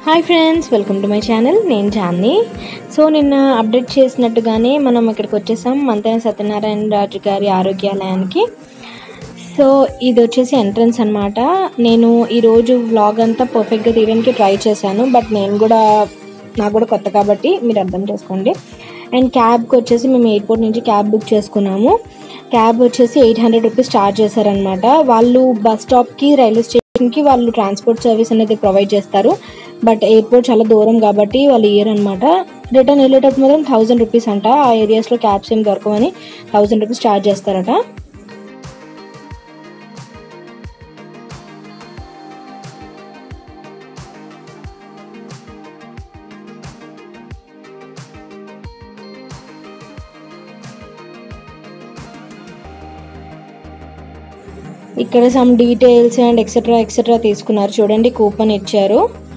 hi friends welcome to my channel నేను Chandi so నిన్న update చేసినట్టుగానే మనం ఇక్కడికి వచ్చేసాం మంతెన సత్యనారాయణ రాజు గారి ఆరోగ్యాలయానికి సో ఇది వచ్చేసి ఎంట్రన్స్ అనమాట నేను ఈరోజు వ్లాగ్ అంతా పర్ఫెక్ట్గా తీయడానికి ట్రై చేశాను బట్ నేను కూడా నాకు కూడా కొత్త కాబట్టి మీరు అర్థం చేసుకోండి అండ్ క్యాబ్కి వచ్చేసి మేము ఎయిర్పోర్ట్ నుంచి క్యాబ్ బుక్ చేసుకున్నాము క్యాబ్ వచ్చేసి ఎయిట్ హండ్రెడ్ రూపీస్ ఛార్జ్ చేశారనమాట వాళ్ళు బస్ స్టాప్కి రైల్వే స్టేషన్కి వాళ్ళు ట్రాన్స్పోర్ట్ సర్వీస్ అనేది ప్రొవైడ్ చేస్తారు బట్ ఎయిర్పోర్ట్ చాలా దూరం కాబట్టి వాళ్ళు ఇయర్ అనమాట రిటర్న్ వెళ్ళేటప్పుడు మాత్రం థౌజండ్ రూపీస్ అంట ఆ ఏరియాస్లో క్యాబ్స్ ఏం దొరకవని థౌజండ్ రూపీస్ ఛార్జ్ చేస్తారట ఇక్కడ some details and etcetera etcetera తీసుకున్నారు చూడండి కూపన్ ఇచ్చారు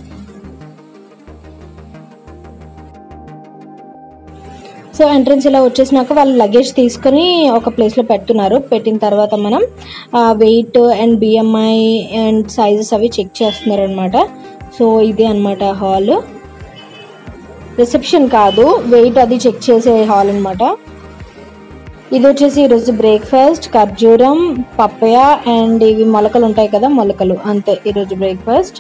సో ఎంట్రన్స్ ఇలా వచ్చేసినాక వాళ్ళు లగేజ్ తీసుకొని ఒక ప్లేస్లో పెడుతున్నారు పెట్టిన తర్వాత మనం weight and BMI and sizes అవి చెక్ చేస్తున్నారు అనమాట సో ఇదే అనమాట హాల్ రిసెప్షన్ కాదు వెయిట్ అది చెక్ చేసే హాల్ అనమాట ఇది వచ్చేసి ఈరోజు బ్రేక్ఫాస్ట్ ఖర్జూరం పప్పయ అండ్ ఇవి మొలకలు ఉంటాయి కదా మొలకలు అంతే ఈరోజు breakfast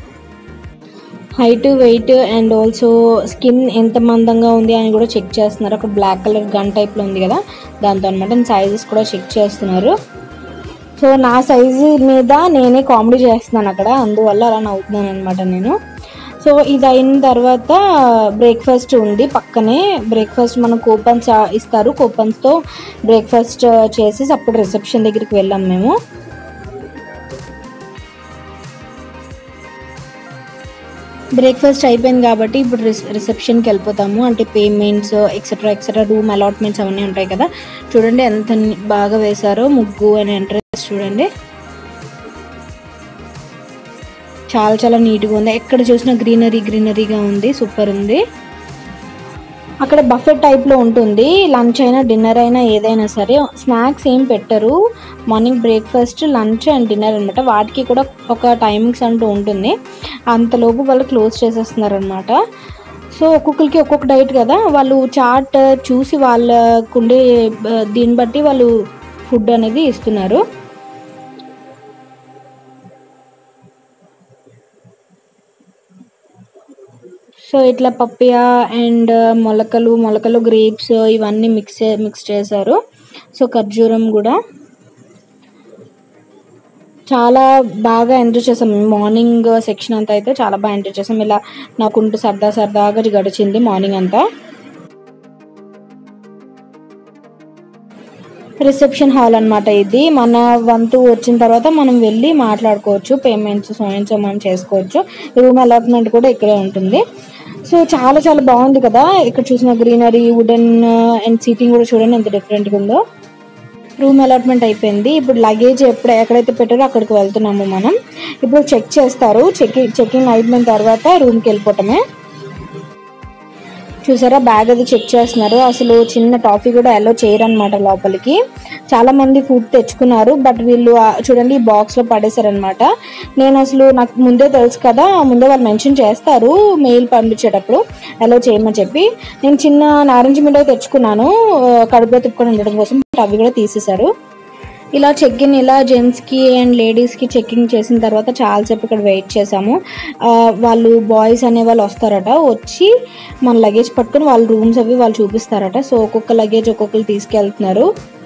height weight and also skin ఎంత మందంగా ఉంది అని కూడా చెక్ చేస్తున్నారు అక్కడ బ్లాక్ కలర్ గన్ టైప్లో ఉంది కదా దాంతో అనమాట సైజెస్ కూడా చెక్ చేస్తున్నారు సో నా సైజు మీద నేనే కామెడీ చేస్తున్నాను అక్కడ అందువల్ల అలా నవ్వుతున్నాను అనమాట నేను సో ఇది అయిన తర్వాత బ్రేక్ఫాస్ట్ ఉంది పక్కనే బ్రేక్ఫాస్ట్ మనం కూపన్స్ ఇస్తారు కూపన్స్తో బ్రేక్ఫాస్ట్ చేసేసి అప్పుడు రిసెప్షన్ దగ్గరికి వెళ్ళాం మేము బ్రేక్ఫాస్ట్ అయిపోయింది కాబట్టి ఇప్పుడు రిసెప్షన్కి వెళ్ళిపోతాము అంటే payments etcetera etcetera room allotments అవన్నీ ఉంటాయి కదా చూడండి ఎంత బాగా వేశారో ముగ్గు అని ఎంట్రెన్స్ చూడండి చాలా చాలా నీట్గా ఉంది ఎక్కడ చూసినా గ్రీనరీ గ్రీనరీగా ఉంది సూపర్ ఉంది అక్కడ బఫెట్ టైప్లో ఉంటుంది లంచ్ అయినా డిన్నర్ అయినా ఏదైనా సరే స్నాక్స్ ఏం పెట్టరు morning breakfast lunch and dinner అనమాట వాటికి కూడా ఒక టైమింగ్స్ అంటూ ఉంటుంది అంతలోపు వాళ్ళు క్లోజ్ చేసేస్తున్నారు అనమాట సో ఒక్కొక్కరికి ఒక్కొక్క డైట్ కదా వాళ్ళు చాట్ చూసి వాళ్ళకుండే దీన్ని బట్టి వాళ్ళు ఫుడ్ అనేది ఇస్తున్నారు సో ఇట్లా పప్పియ అండ్ మొలకలు మొలకలు గ్రేప్స్ ఇవన్నీ మిక్స్ మిక్స్ చేశారు సో ఖర్జూరం కూడా చాలా బాగా ఎంజాయ్ చేసాం మార్నింగ్ సెక్షన్ అంతా అయితే చాలా బాగా ఎంజాయ్ చేసాం ఇలా నాకుంటూ సరదా సరదాగా గడిచింది మార్నింగ్ అంతా రిసెప్షన్ హాల్ అనమాట ఇది మన వంతు వచ్చిన తర్వాత మనం వెళ్ళి మాట్లాడుకోవచ్చు పేమెంట్స్ సో మనం చేసుకోవచ్చు రూమ్ అలాట్మెంట్ కూడా ఇక్కడే ఉంటుంది సో చాలా చాలా బాగుంది కదా ఇక్కడ చూసిన గ్రీనరీ వుడెన్ అండ్ సీటింగ్ కూడా చూడండి ఎంత డిఫరెంట్గా ఉందో రూమ్ అలాట్మెంట్ అయిపోయింది ఇప్పుడు లగేజ్ ఎప్పుడు ఎక్కడైతే పెట్టారో అక్కడికి వెళ్తున్నాము మనం ఇప్పుడు చెక్ చేస్తారు చెక్ చెకింగ్ అయిపోయిన తర్వాత రూమ్కి వెళ్ళిపోవటమే చూసారా బ్యాగ్ అది చెక్ చేస్తున్నారు అసలు చిన్న టాఫీ కూడా ఎల్లో చేయరు అనమాట లోపలికి చాలా మంది ఫుడ్ తెచ్చుకున్నారు బట్ వీళ్ళు చూడండి ఈ బాక్స్ లో పడేశారనమాట నేను అసలు నాకు ముందే తెలుసు కదా ముందే వాళ్ళు మెన్షన్ చేస్తారు మెయిల్ పంపించేటప్పుడు ఎలో చేయమని చెప్పి నేను చిన్న నారింజ మిఠాయి తెచ్చుకున్నాను కడుపులో తిప్పుకొని ఉండడం కోసం అవి కూడా తీసేశారు ఇలా చెక్ ఇన్ ఇలా జెంట్స్కి అండ్ లేడీస్కి చెక్కింగ్ చేసిన తర్వాత చాలాసేపు ఇక్కడ వెయిట్ చేసాము వాళ్ళు బాయ్స్ అనే వాళ్ళు వస్తారట వచ్చి మన లగేజ్ పట్టుకొని వాళ్ళ రూమ్స్ అవి వాళ్ళు చూపిస్తారట సో ఒక్కొక్క లగేజ్ ఒక్కొక్కరు తీసుకెళ్తున్నారు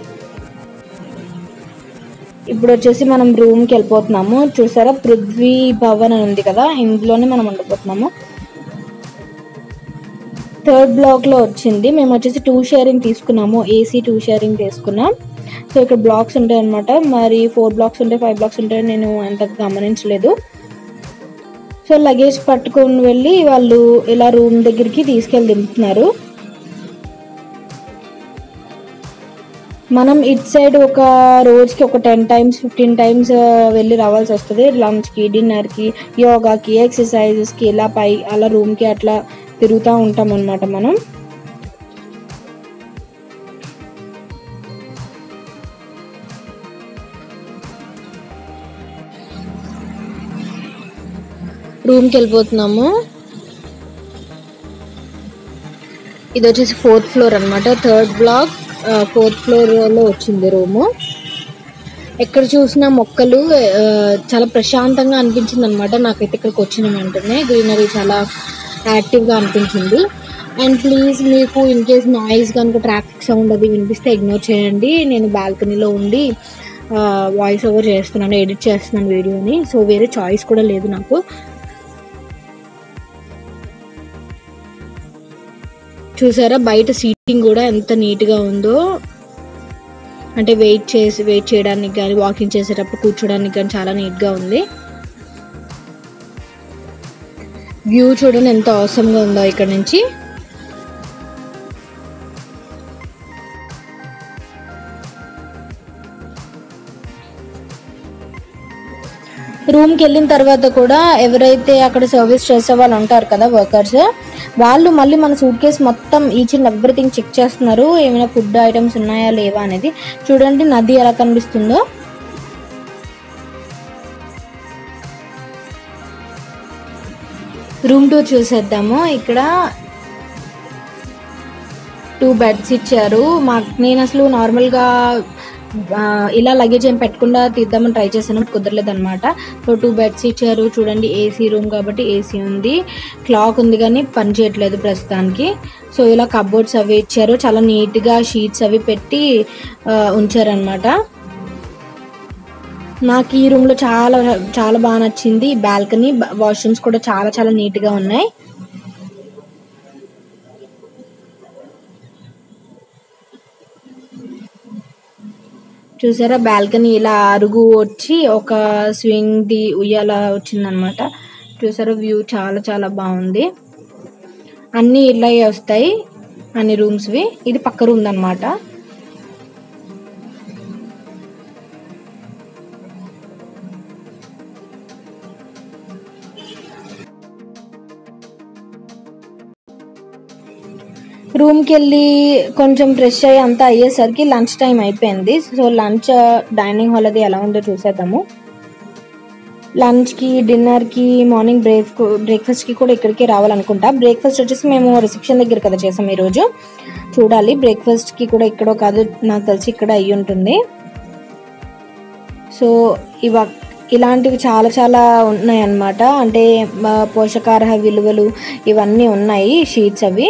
ఇప్పుడు వచ్చేసి మనం రూమ్కి వెళ్ళిపోతున్నాము చూసారా పృథ్వీ భవన్ అని ఉంది కదా ఇందులోనే మనం ఉండిపోతున్నాము థర్డ్ బ్లాక్లో వచ్చింది మేము వచ్చేసి టూ షేరింగ్ తీసుకున్నాము ఏసీ టూ షేరింగ్ తీసుకున్నాం సో ఇక్కడ బ్లాక్స్ ఉంటాయి అనమాట మరి ఫోర్ బ్లాక్స్ ఉంటాయి ఫైవ్ బ్లాక్స్ ఉంటాయి నేను అంత గమనించలేదు సో లగేజ్ పట్టుకొని వెళ్ళి వాళ్ళు ఇలా రూమ్ దగ్గరికి తీసుకెళ్ళి దింపుతున్నారు మనం ఇట్ సైడ్ ఒక రోజుకి ఒక టెన్ టైమ్స్ ఫిఫ్టీన్ టైమ్స్ వెళ్ళి రావాల్సి వస్తుంది లంచ్కి డిన్నర్కి యోగాకి ఎక్సర్సైజెస్కి ఇలా పై అలా రూమ్కి అట్లా తిరుగుతూ ఉంటాం అనమాట మనం రూమ్కి వెళ్ళిపోతున్నాము ఇది వచ్చేసి ఫోర్త్ ఫ్లోర్ అన్నమాట థర్డ్ బ్లాక్ ఫోర్త్ ఫ్లోర్లో వచ్చింది రూము ఎక్కడ చూసినా మొక్కలు ఆ, చాలా ప్రశాంతంగా అనిపించింది అనమాట నాకైతే ఇక్కడికి వచ్చిన వెంటనే గ్రీనరీ చాలా యాక్టివ్గా అనిపించింది అండ్ ప్లీజ్ మీకు ఇన్ కేస్ నాయిస్ కనుక ట్రాఫిక్ సౌండ్ అది వినిపిస్తే ఇగ్నోర్ చేయండి నేను బాల్కనీలో ఉండి వాయిస్ ఓవర్ చేస్తున్నాను ఎడిట్ చేస్తున్నాను వీడియోని సో వేరే చాయిస్ కూడా లేదు నాకు చూసారా బయట సీటింగ్ కూడా ఎంత నీట్గా ఉందో అంటే వెయిట్ చేసి వెయిట్ చేయడానికి కానీ వాకింగ్ చేసేటప్పుడు కూర్చోడానికి కానీ చాలా నీట్గా ఉంది వ్యూ చూడండి ఎంత అవసరంగా ఉందో ఇక్కడ నుంచి రూమ్కి వెళ్ళిన తర్వాత కూడా ఎవరైతే అక్కడ సర్వీస్ చేసే వాళ్ళు ఉంటారు కదా వర్కర్స్ వాళ్ళు మళ్ళీ మన సూట్ కేసు మొత్తం ఈచ్ అండ్ ఎవ్రీథింగ్ చెక్ చేస్తున్నారు ఏమైనా ఫుడ్ ఐటమ్స్ ఉన్నాయా లేవా అనేది చూడండి నది ఎలా కనిపిస్తుందో రూమ్ టూర్ చూసేద్దాము ఇక్కడ టూ బెడ్స్ ఇచ్చారు మా నేను అసలు నార్మల్గా ఆ, ఇలా లగేజ్ ఏం పెట్టకుండా తీద్దామని ట్రై చేశాను కుదరలేదు అనమాట సో టూ బెడ్స్ ఇచ్చారు చూడండి ఏసీ రూమ్ కాబట్టి ఏసీ ఉంది క్లాక్ ఉంది కానీ పని చేయట్లేదు ప్రస్తుతానికి సో ఇలా కబోర్డ్స్ అవి ఇచ్చారు చాలా నీట్గా షీట్స్ అవి పెట్టి ఆ, ఉంచారనమాట నాకు ఈ రూమ్ లో చాలా చాలా బాగా నచ్చింది బాల్కనీ వాష్రూమ్స్ కూడా చాలా చాలా నీట్ గా ఉన్నాయి చూసారా బాల్కనీ ఇలా అరుగు వచ్చి ఒక స్వింగ్ ది ఉయ్యాల వచ్చిందనమాట చూసారా వ్యూ చాలా చాలా బాగుంది అన్ని ఇలా వస్తాయి అన్ని రూమ్స్వి ఇది పక్క రూమ్ అనమాట రూమ్కి వెళ్ళి కొంచెం ఫ్రెష్ అయ్యి అంతా అయ్యేసరికి లంచ్ టైం అయిపోయింది సో లంచ్ డైనింగ్ హాల్ అది ఎలా ఉందో చూసేద్దాము లంచ్కి డిన్నర్కి మార్నింగ్ బ్రేక్ బ్రేక్ఫాస్ట్కి కూడా ఇక్కడికి రావాలనుకుంటా బ్రేక్ఫాస్ట్ వచ్చేసి మేము రిసెప్షన్ దగ్గర కదా చేసాం ఈరోజు చూడాలి బ్రేక్ఫాస్ట్కి కూడా ఇక్కడో కాదు నాకు తెలిసి ఇక్కడ అయ్యి ఉంటుంది సో ఇవ ఇలాంటివి చాలా చాలా ఉన్నాయి అన్నమాట అంటే ఆ, పోషకాహార విలువలు ఇవన్నీ ఉన్నాయి షీట్స్ అవి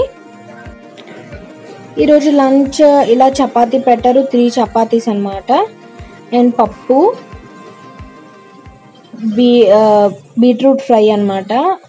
ఈరోజు లంచ్ ఇలా చపాతీ పెట్టారు త్రీ చపాతీస్ అన్నమాట అండ్ పప్పు బీ ఆ, బీట్రూట్ ఫ్రై అన్నమాట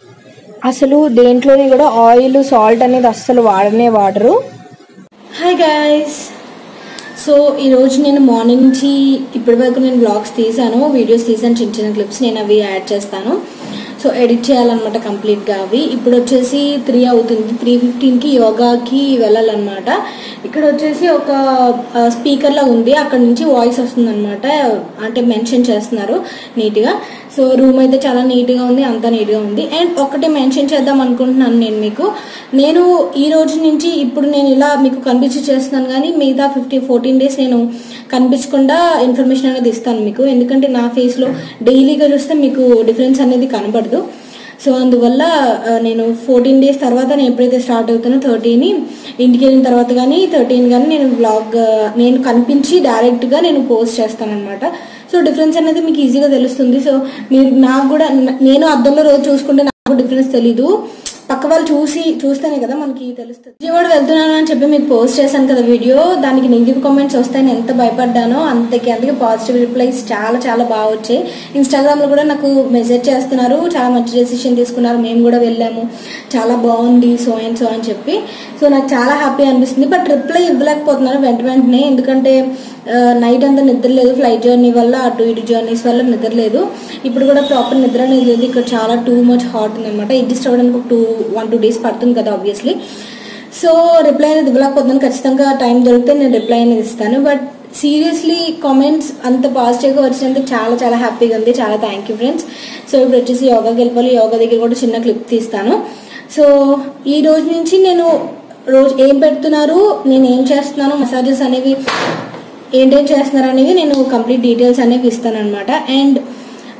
అసలు దేంట్లోని కూడా ఆయిల్ సాల్ట్ అనేది అస్సలు వాడనే వాడరు హాయ్ గాయస్ సో ఈరోజు నేను మార్నింగ్ నుంచి ఇప్పటి వరకు నేను బ్లాగ్స్ తీసాను వీడియోస్ తీసాను చిన్న చిన్న క్లిప్స్ నేను అవి యాడ్ చేస్తాను సో ఎడిట్ చేయాలన్నమాట కంప్లీట్గా అవి ఇప్పుడు వచ్చేసి త్రీ అవుతుంది త్రీ ఫిఫ్టీన్కి యోగాకి వెళ్ళాలన్నమాట ఇక్కడ వచ్చేసి ఒక స్పీకర్ లా ఉంది అక్కడ నుంచి వాయిస్ వస్తుంది అనమాట అంటే మెన్షన్ చేస్తున్నారు నీట్గా సో రూమ్ అయితే చాలా నీట్గా ఉంది అంతా నీట్గా ఉంది అండ్ ఒకటి మెన్షన్ చేద్దాం అనుకుంటున్నాను నేను మీకు నేను ఈ రోజు నుంచి ఇప్పుడు నేను ఇలా మీకు కనిపించి చేస్తున్నాను కానీ మిగతా ఫిఫ్టీ ఫోర్టీన్ డేస్ నేను కనిపించకుండా ఇన్ఫర్మేషన్ అనేది ఇస్తాను మీకు ఎందుకంటే నా ఫేస్లో డైలీగా చూస్తే మీకు డిఫరెన్స్ అనేది కనపడదు సో అందువల్ల ఆ, నేను ఫోర్టీన్ డేస్ తర్వాత నేను ఎప్పుడైతే స్టార్ట్ అవుతానో థర్టీని ఇంటికి వెళ్ళిన తర్వాత కానీ థర్టీన్ కానీ నేను బ్లాగ్ నేను కనిపించి డైరెక్ట్గా నేను పోస్ట్ చేస్తాను అనమాట సో డిఫరెన్స్ అనేది మీకు ఈజీగా తెలుస్తుంది సో మీరు నాకు కూడా నేను అద్దంలో రోజు చూసుకుంటే నాకు డిఫరెన్స్ తెలీదు పక్క వాళ్ళు చూసి చూస్తేనే కదా మనకి తెలుస్తుంది విజయవాడ వెళ్తున్నాను అని చెప్పి మీకు పోస్ట్ చేశాను కదా వీడియో దానికి నెగిటివ్ కామెంట్స్ వస్తాయని ఎంత భయపడ్డానో అంతకి అందుకే పాజిటివ్ రిప్లైస్ చాలా చాలా బాగా వచ్చాయి ఇన్స్టాగ్రామ్ లో కూడా నాకు మెసేజ్ చేస్తున్నారు చాలా మంచి డెసిషన్ తీసుకున్నారు మేము కూడా వెళ్ళాము చాలా బాగుంది సో అండ్ సో అని చెప్పి సో నాకు చాలా హ్యాపీ అనిపిస్తుంది బట్ రిప్లై ఇవ్వలేకపోతున్నాను వెంట వెంటనే ఎందుకంటే నైట్ అంతా నిద్ర లేదు ఫ్లైట్ జర్నీ వల్ల అటు ఇటు జర్నీస్ వల్ల నిద్ర లేదు ఇప్పుడు కూడా ప్రాపర్ నిద్ర అనేది లేదు ఇక్కడ చాలా టూ మచ్ హాట్ ఉంది అనమాట అడ్జస్ట్ అవ్వడానికి ఒక టూ వన్ టూ డేస్ పడుతుంది కదా ఆబ్వియస్లీ సో రిప్లై అనేది ఇవ్వలేకపోతున్నాను ఖచ్చితంగా టైం దొరికితే నేను రిప్లై అనేది ఇస్తాను బట్ సీరియస్లీ కామెంట్స్ అంత పాజిటివ్గా వచ్చినందుకు చాలా చాలా హ్యాపీగా ఉంది చాలా థ్యాంక్ యూ ఫ్రెండ్స్ సో ఇప్పుడు వచ్చేసి యోగాకి వెళ్ళిపోయి యోగా దగ్గర కూడా చిన్న క్లిప్ తీస్తాను సో ఈ రోజు నుంచి నేను రోజు ఏం పెడుతున్నారు నేను ఏం చేస్తున్నాను మసాజెస్ అనేవి ఏంటేం చేస్తున్నారు అనేవి నేను కంప్లీట్ డీటెయిల్స్ అనేవి ఇస్తాను అనమాట అండ్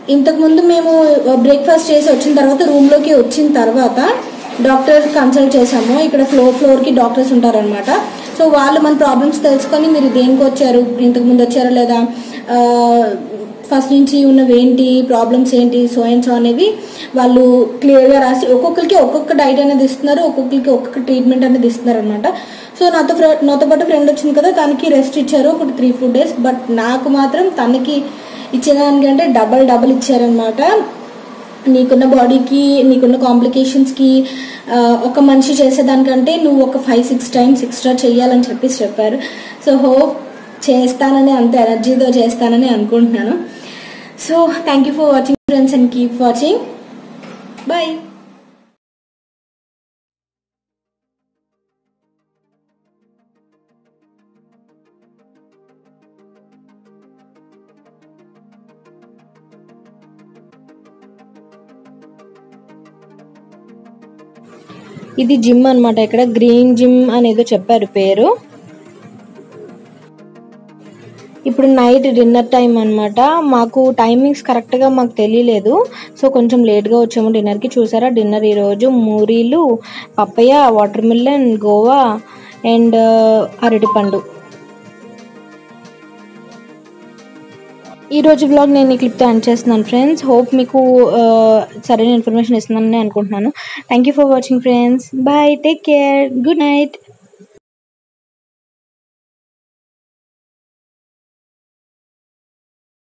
ఇంతకుముందు మేము బ్రేక్ఫాస్ట్ చేసి వచ్చిన తర్వాత రూమ్లోకి వచ్చిన తర్వాత డాక్టర్ కన్సల్ట్ చేసాము ఇక్కడ ఫ్లోర్ ఫ్లోర్కి డాక్టర్స్ ఉంటారనమాట సో వాళ్ళు మన ప్రాబ్లమ్స్ తెలుసుకొని మీరు దేనికి వచ్చారు ఇంతకుముందు వచ్చారా లేదా ఫస్ట్ నుంచి ఉన్నవి ఏంటి ప్రాబ్లమ్స్ ఏంటి సో అండ్ సో అనేవి వాళ్ళు క్లియర్గా రాసి ఒక్కొక్కరికి ఒక్కొక్క డైట్ అనేది ఇస్తున్నారు ఒక్కొక్కరికి ఒక్కొక్క ట్రీట్మెంట్ అనేది ఇస్తున్నారు అనమాట సో నాతో ఫ్రె- నాతో పాటు ఫ్రెండ్ వచ్చింది కదా తనకి రెస్ట్ ఇచ్చారు ఒక త్రీ ఫోర్ డేస్ బట్ నాకు మాత్రం తనకి ఇచ్చేదానికంటే డబల్ డబల్ ఇచ్చారనమాట నీకున్న బాడీకి నీకున్న కాంప్లికేషన్స్కి ఒక మనిషి చేసేదానికంటే నువ్వు ఒక ఫైవ్ సిక్స్ టైమ్స్ ఎక్స్ట్రా చెయ్యాలని చెప్పేసి చెప్పారు సో హోప్ చేస్తానని అంత ఎనర్జీతో చేస్తానని అనుకుంటున్నాను so thank you for watching friends and keep watching bye ఇది జిమ్ అన్నమాట ఇక్కడ గ్రీన్ జిమ్ అనేదో చెప్పారు పేరు ఇప్పుడు నైట్ డిన్నర్ టైం అన్నమాట మాకు టైమింగ్స్ కరెక్ట్గా మాకు తెలియలేదు సో కొంచెం లేట్గా వచ్చాము డిన్నర్కి చూసారా డిన్నర్ ఈరోజు మూరీలు papaya watermelon guava and అరటిపండు ఈ రోజు బ్లాగ్ నేను ఈ క్లిప్తో ఎండ్ చేస్తున్నాను ఫ్రెండ్స్ హోప్ మీకు ఆ, సరైన ఇన్ఫర్మేషన్ ఇస్తున్నానని అనుకుంటున్నాను thank you for watching friends bye take care good night